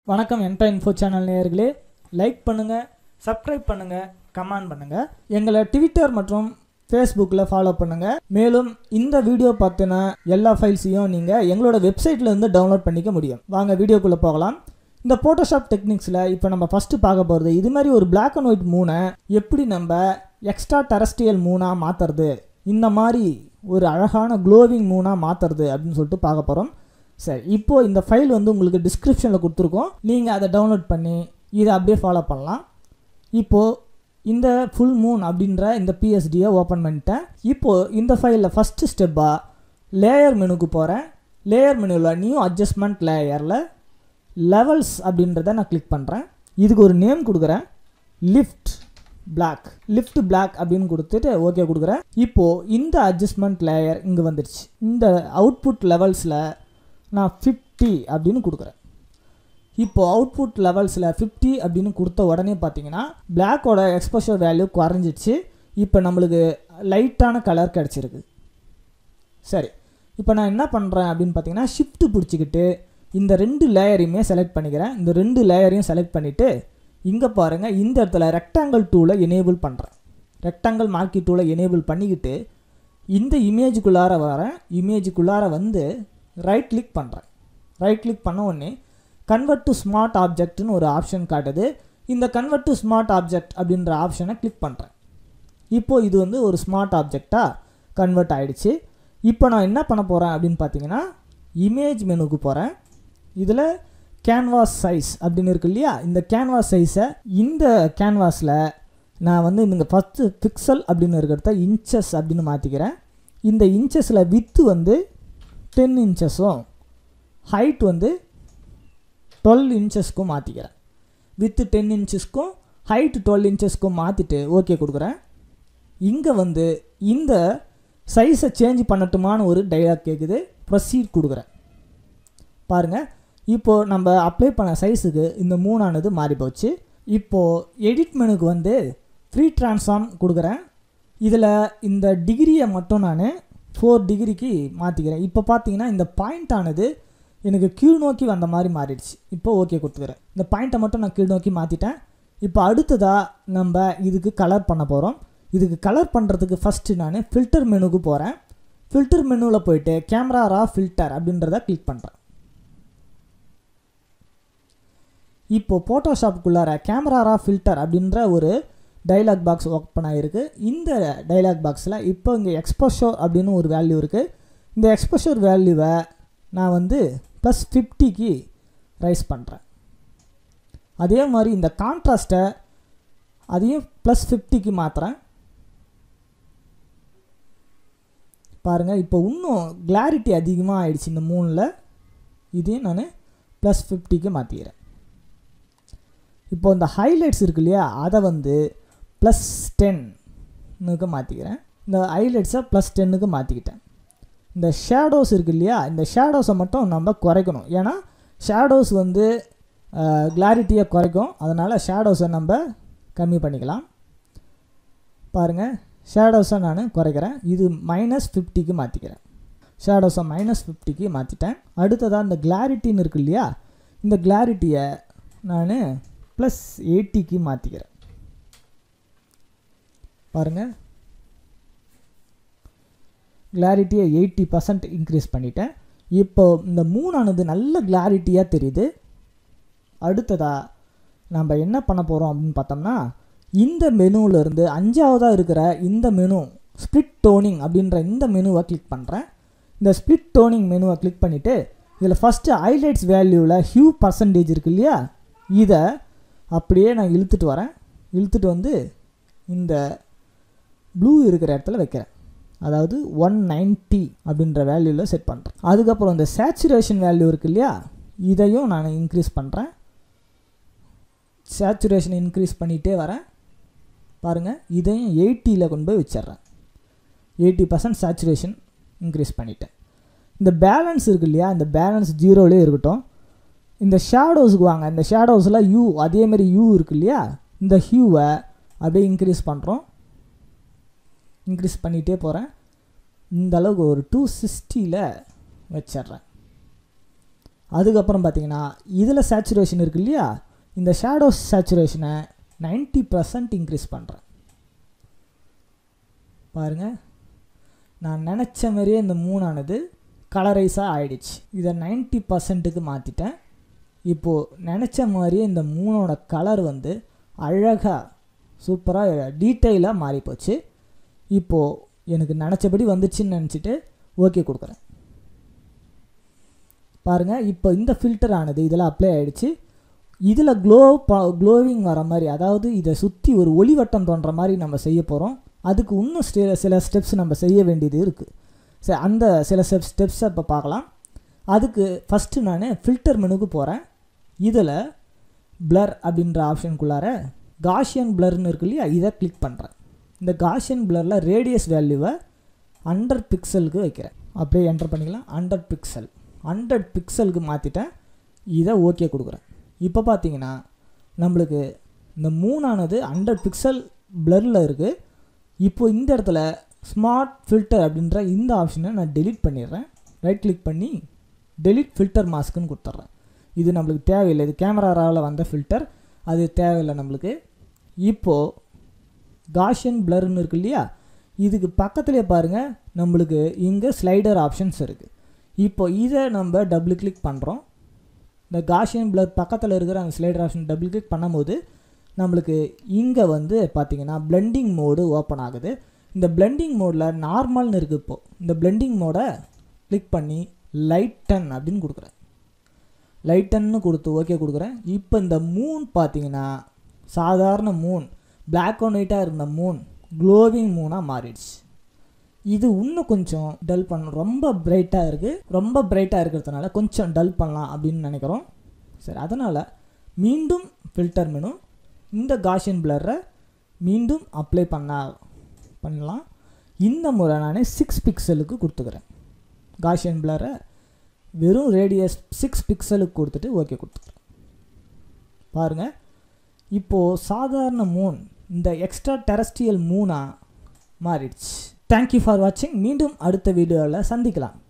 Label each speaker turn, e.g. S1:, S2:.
S1: வணக்கம் என்டா info channel நேயர்களே லைக் பண்ணுங்கள் சப்ஸ்கிரைப் பண்ணுங்கள் கமெண்ட் பண்ணுங்கள் எங்களை ட்விட்டர் மற்றும் ஃபேஸ்புக்கில் ஃபாலோ பண்ணுங்கள் மேலும் இந்த வீடியோ பார்த்தின எல்லா ஃபைல்ஸையும் நீங்கள் எங்களோட வெப்சைட்ல இருந்து டவுன்லோட் பண்ணிக்க முடியும் வாங்க வீடியோக்குள்ளே போகலாம் இந்த ஃபோட்டோஷாப் டெக்னிக்ஸில் இப்போ நம்ம ஃபஸ்ட்டு பார்க்க போகிறது இது மாதிரி ஒரு Black அண்ட் ஒயிட் மூனை எப்படி நம்ம எக்ஸ்ட்ரா டெரஸ்ட்ரியல் மூணாக மாற்றுறது இந்த மாதிரி ஒரு அழகான க்ளோவிங் மூணாக மாற்றுறது அப்படின்னு சொல்லிட்டு பார்க்க போகிறோம் சரி இப்போ இந்த ஃபைல் வந்து உங்களுக்கு டிஸ்கிரிப்ஷனில் கொடுத்துருக்கோம் நீங்கள் அதை டவுன்லோட் பண்ணி இதை அப்படியே ஃபாலோ பண்ணலாம் இப்போது இந்த ஃபுல் மூன் அப்படின்ற இந்த பிஎஸ்டியை ஓப்பன் பண்ணிட்டேன் இப்போது இந்த ஃபைலில் ஃபஸ்ட்டு ஸ்டெப்பாக லேயர் மெனுக்கு போகிறேன் லேயர் மெனுவில் நியூ அட்ஜஸ்ட்மெண்ட் லேயரில் லெவல்ஸ் அப்படின்றத நான் கிளிக் பண்ணுறேன் இதுக்கு ஒரு நேம் கொடுக்குறேன் லிஃப்ட் பிளாக் லிஃப்ட் பிளாக் அப்படின்னு கொடுத்துட்டு ஓகே கொடுக்குறேன் இப்போது இந்த அட்ஜஸ்ட்மெண்ட் லேயர் இங்கே வந்துடுச்சு இந்த அவுட்புட் லெவல்ஸில் நான் ஃபிஃப்டி அப்படின்னு கொடுக்குறேன் இப்போ அவுட்புட் லெவல்ஸில் ஃபிஃப்டி அப்படின்னு கொடுத்த உடனே பார்த்தீங்கன்னா பிளாக்கோட எக்ஸ்போஷர் வேல்யூ குறைஞ்சிடுச்சு இப்போ நம்மளுக்கு லைட்டான கலர் கிடச்சிருக்கு சரி இப்போ நான் என்ன பண்ணுறேன் அப்படின்னு பார்த்தீங்கன்னா ஷிஃப்ட் பிடிச்சிக்கிட்டு இந்த ரெண்டு லேயரையுமே செலக்ட் பண்ணிக்கிறேன் இந்த ரெண்டு லேயரையும் செலக்ட் பண்ணிவிட்டு இங்கே பாருங்கள் இந்த இடத்துல ரெக்டாங்கிள் டூலை எனேபிள் பண்ணுறேன் ரெக்டாங்கிள் மார்க்கி டூலை எனேபிள் பண்ணிக்கிட்டு இந்த இமேஜுக்குள்ளார வரேன் இமேஜுக்குள்ளார வந்து ரைட் கிளிக் பண்ணுறேன் ரைட் கிளிக் பண்ண உடனே கன்வெர்ட் டு ஸ்மார்ட் ஆப்ஜெக்ட்னு ஒரு ஆப்ஷன் காட்டுது இந்த கன்வெர்ட் டு ஸ்மார்ட் ஆப்ஜெக்ட் அப்படின்ற ஆப்ஷனை கிளிக் பண்ணுறேன் இப்போது இது வந்து ஒரு ஸ்மார்ட் ஆப்ஜெக்டாக கன்வெர்ட் ஆகிடுச்சு இப்போ நான் என்ன பண்ண போகிறேன் அப்படின்னு பார்த்தீங்கன்னா இமேஜ் மெனுக்கு போகிறேன் இதில் கேன்வாஸ் சைஸ் அப்படின்னு இருக்கு இல்லையா இந்த கேன்வாஸ் சைஸை இந்த கேன்வாஸில் நான் வந்து இந்த ஃபஸ்ட்டு பிக்சல் அப்படின்னு இருக்கிறத இன்ச்சஸ் அப்படின்னு மாற்றிக்கிறேன் இந்த இன்ச்சஸில் வித்து வந்து டென் இன்ச்சஸும் ஹைட் வந்து டுவெல் இன்ச்சஸ்க்கும் மாற்றிக்கிறேன் வித்து டென் இன்ச்சஸ்க்கும் ஹைட் டுவெல் இன்ச்சஸ்க்கும் மாற்றிட்டு ஓகே கொடுக்குறேன் இங்கே வந்து இந்த சைஸை சேஞ்ச் பண்ணட்டுமான்னு ஒரு டைலாக் கேட்குது ப்ரொசீட் கொடுக்குறேன் பாருங்கள் இப்போது நம்ம அப்ளை பண்ண சைஸுக்கு இந்த மூணானது மாறி போச்சு இப்போது எடிட் மெனுக்கு வந்து ஃப்ரீ ட்ரான்ஸ்ஃபார்ம் கொடுக்குறேன் இதில் இந்த டிகிரியை மட்டும் நான் ஃபோர் டிகிரிக்கு மாற்றிக்கிறேன் இப்போ பார்த்தீங்கன்னா இந்த பாயிண்ட் ஆனது எனக்கு கீழ் நோக்கி வந்த மாதிரி மாறிடுச்சு இப்போ ஓகே கொடுத்துக்கிறேன் இந்த பாயிண்ட்டை மட்டும் நான் கீழ் நோக்கி மாற்றிட்டேன் இப்போ அடுத்ததாக நம்ம இதுக்கு கலர் பண்ண போகிறோம் இதுக்கு கலர் பண்ணுறதுக்கு ஃபஸ்ட்டு நான் ஃபில்டர் மெனுக்கு போகிறேன் ஃபில்டர் மெனுவில் போயிட்டு கேமரா ரா ஃபில்டர் அப்படின்றத கிளிக் பண்ணுறேன் இப்போ ஃபோட்டோஷாப்புக்குள்ளார கேமரா ரா ஃபில்டர் அப்படின்ற ஒரு டைலாக் பாக்ஸ் ஓப்பன் ஆகிருக்கு இந்த டைலாக் பாக்ஸில் இப்போ இங்கே எக்ஸ்போஷர் அப்படின்னு ஒரு வேல்யூ இருக்குது இந்த எக்ஸ்போஷர் வேல்யூவை நான் வந்து ப்ளஸ் ஃபிஃப்டிக்கு ரைஸ் பண்ணுறேன் அதே மாதிரி இந்த கான்ட்ராஸ்ட்டை அதையும் ப்ளஸ் ஃபிஃப்டிக்கு மாற்றுறேன் பாருங்கள் இப்போ இன்னும் கிளாரிட்டி அதிகமாக ஆயிடுச்சு இந்த மூணில் இதையும் நான் ப்ளஸ் ஃபிஃப்டிக்கு மாற்றிக்கிறேன் இப்போ இந்த ஹைலைட்ஸ் இருக்கு இல்லையா அதை வந்து ப்ளஸ் டென்னுக்கு மாற்றிக்கிறேன் இந்த ஹைலைட்ஸை ப்ளஸ் டென்னுக்கு மாற்றிக்கிட்டேன் இந்த ஷேடோஸ் இருக்கு இல்லையா இந்த ஷேடோஸை மட்டும் நம்ம குறைக்கணும் ஏன்னா ஷேடோஸ் வந்து கிளாரிட்டியை குறைக்கும் அதனால் ஷேடோஸை நம்ம கம்மி பண்ணிக்கலாம் பாருங்கள் ஷேடோஸை நான் குறைக்கிறேன் இது மைனஸ் ஃபிஃப்டிக்கு மாற்றிக்கிறேன் ஷேடோஸை மைனஸ் ஃபிஃப்டிக்கு மாற்றிட்டேன் அடுத்ததாக இந்த கிளாரிட்டின்னு இருக்கு இல்லையா இந்த கிளாரிட்டியை நான் ப்ளஸ் எயிட்டிக்கு மாற்றிக்கிறேன் பாருங்கள் கிளாரிட்டியை எயிட்டி பர்சன்ட் இன்க்ரீஸ் பண்ணிட்டேன் இப்போ இந்த மூணானது நல்ல கிளாரிட்டியாக தெரியுது அடுத்ததாக நம்ம என்ன பண்ண போகிறோம் அப்படின்னு பார்த்தோம்னா இந்த மெனுவிலேருந்து அஞ்சாவதாக இருக்கிற இந்த மெனு ஸ்ப்ளிட் டோனிங் அப்படின்ற இந்த மெனுவை கிளிக் பண்ணுறேன் இந்த ஸ்ப்ளிட் டோனிங் மெனுவை கிளிக் பண்ணிவிட்டு இதில் ஃபஸ்ட்டு ஹைலைட்ஸ் வேல்யூவில் ஹியூ பர்சன்டேஜ் இருக்கு இல்லையா இதை அப்படியே நான் இழுத்துட்டு வரேன் இழுத்துட்டு வந்து இந்த ப்ளூ இருக்கிற இடத்துல வைக்கிறேன் அதாவது ஒன் நைன்ட்டி அப்படின்ற வேல்யூவில் செட் பண்ணுறேன் அதுக்கப்புறம் இந்த சேச்சுரேஷன் வேல்யூ இருக்கு இல்லையா இதையும் நான் இன்க்ரீஸ் பண்ணுறேன் சேச்சுரேஷன் இன்க்ரீஸ் பண்ணிகிட்டே வரேன் பாருங்கள் இதையும் எயிட்டியில் கொண்டு போய் வச்சிட்றேன் எயிட்டி பர்சன்ட் சேச்சுரேஷன் இன்க்ரீஸ் பண்ணிட்டேன் இந்த பேலன்ஸ் இருக்கு இல்லையா இந்த பேலன்ஸ் ஜீரோலே இருக்கட்டும் இந்த ஷேடோஸுக்கு வாங்க இந்த ஷேடோஸில் யூ அதேமாரி யூ இருக்கு இல்லையா இந்த ஹியூவை அப்படியே இன்க்ரீஸ் பண்ணுறோம் இன்க்ரீஸ் பண்ணிகிட்டே போகிறேன் இந்த அளவுக்கு ஒரு டூ சிக்ஸ்டியில் வச்சிட்றேன் அதுக்கப்புறம் பார்த்தீங்கன்னா இதில் சேச்சுரேஷன் இருக்கு இல்லையா இந்த ஷேடோ சேச்சுரேஷனை நைன்ட்டி பர்சன்ட் இன்க்ரீஸ் பண்ணுறேன் பாருங்கள் நான் நினச்ச மாதிரியே இந்த மூணானது கலரைஸாக ஆயிடுச்சு இதை நைன்ட்டி பர்சன்ட்டுக்கு மாற்றிட்டேன் இப்போது நினச்ச மாதிரியே இந்த மூணோட கலர் வந்து அழகாக சூப்பராக டீட்டெயிலாக மாறிப்போச்சு இப்போது எனக்கு நினச்சபடி வந்துச்சுன்னு நினச்சிட்டு ஓகே கொடுக்குறேன் பாருங்கள் இப்போ இந்த ஃபில்டர் ஆனது இதில் அப்ளை ஆகிடுச்சு இதில் க்ளோ ப க்ளோவிங் வர மாதிரி அதாவது இதை சுற்றி ஒரு ஒளிவட்டம் தோன்ற மாதிரி நம்ம செய்ய போகிறோம் அதுக்கு இன்னும் ஸ்டே சில ஸ்டெப்ஸ் நம்ம செய்ய வேண்டியது இருக்குது சரி அந்த சில ஸ்டெப் ஸ்டெப்ஸை இப்போ பார்க்கலாம் அதுக்கு ஃபஸ்ட்டு நான் ஃபில்டர் மெனுக்கு போகிறேன் இதில் பிளர் அப்படின்ற ஆப்ஷனுக்குள்ளார காஷியன் பிளர்னு இருக்கு இல்லையா இதை கிளிக் பண்ணுறேன் இந்த காஷியன் பிளரில் ரேடியஸ் வேல்யூவை ஹண்ட்ரட் பிக்சலுக்கு வைக்கிறேன் அப்படியே என்டர் பண்ணிக்கலாம் ஹண்ட்ரட் பிக்சல் ஹண்ட்ரட் பிக்சலுக்கு மாற்றிட்டேன் இதை ஓகே கொடுக்குறேன் இப்போ பார்த்தீங்கன்னா நம்மளுக்கு இந்த மூணானது ஹண்ட்ரட் பிக்சல் பிளரில் இருக்குது இப்போ இந்த இடத்துல ஸ்மார்ட் ஃபில்டர் அப்படின்ற இந்த ஆப்ஷனை நான் டெலீட் பண்ணிடுறேன் ரைட் கிளிக் பண்ணி டெலீட் ஃபில்டர் மாஸ்க்குன்னு கொடுத்துட்றேன் இது நம்மளுக்கு தேவையில்லை இது கேமராவில் வந்த ஃபில்டர் அது தேவையில்லை நம்மளுக்கு இப்போது காஷியன் பிளர்னு இருக்கு இல்லையா இதுக்கு பக்கத்துலேயே பாருங்கள் நம்மளுக்கு இங்கே ஸ்லைடர் ஆப்ஷன்ஸ் இருக்குது இப்போ இதை நம்ம டபுள் கிளிக் பண்ணுறோம் இந்த காஷியன் பிளர் பக்கத்தில் இருக்கிற அந்த ஸ்லைடர் ஆப்ஷன் டபுள் கிளிக் பண்ணும்போது நம்மளுக்கு இங்கே வந்து பார்த்திங்கன்னா பிளெண்டிங் மோடு ஓப்பன் ஆகுது இந்த பிளெண்டிங் மோடில் நார்மல்னு இருக்குது இப்போது இந்த பிளெண்டிங் மோடை கிளிக் பண்ணி லைட்டன் அப்படின்னு கொடுக்குறேன் லைட்டன்னு கொடுத்து ஓகே கொடுக்குறேன் இப்போ இந்த மூன் பார்த்தீங்கன்னா சாதாரண மூன் பிளாக் அண்ட் ஒயிட்டாக இருந்த மூன் க்ளோவிங் மூனாக மாறிடுச்சு இது இன்னும் கொஞ்சம் டல் பண்ண ரொம்ப பிரைட்டாக இருக்குது ரொம்ப பிரைட்டாக இருக்கிறதுனால கொஞ்சம் டல் பண்ணலாம் அப்படின்னு நினைக்கிறோம் சரி அதனால் மீண்டும் ஃபில்டர் மெனு இந்த காஷியன் பிளரை மீண்டும் அப்ளை பண்ண பண்ணலாம் இந்த முறை நான் சிக்ஸ் பிக்சலுக்கு கொடுத்துக்கிறேன் காஷியன் பிளரை வெறும் ரேடியஸ் சிக்ஸ் பிக்சலுக்கு கொடுத்துட்டு ஓகே கொடுத்துக்கிறேன் பாருங்கள் இப்போது சாதாரண மூன் இந்த எக்ஸ்ட்ரா டெரஸ்ட்ரியல் மூனாக மாறிடுச்சு தேங்க்யூ ஃபார் வாட்சிங் மீண்டும் அடுத்த வீடியோவில் சந்திக்கலாம்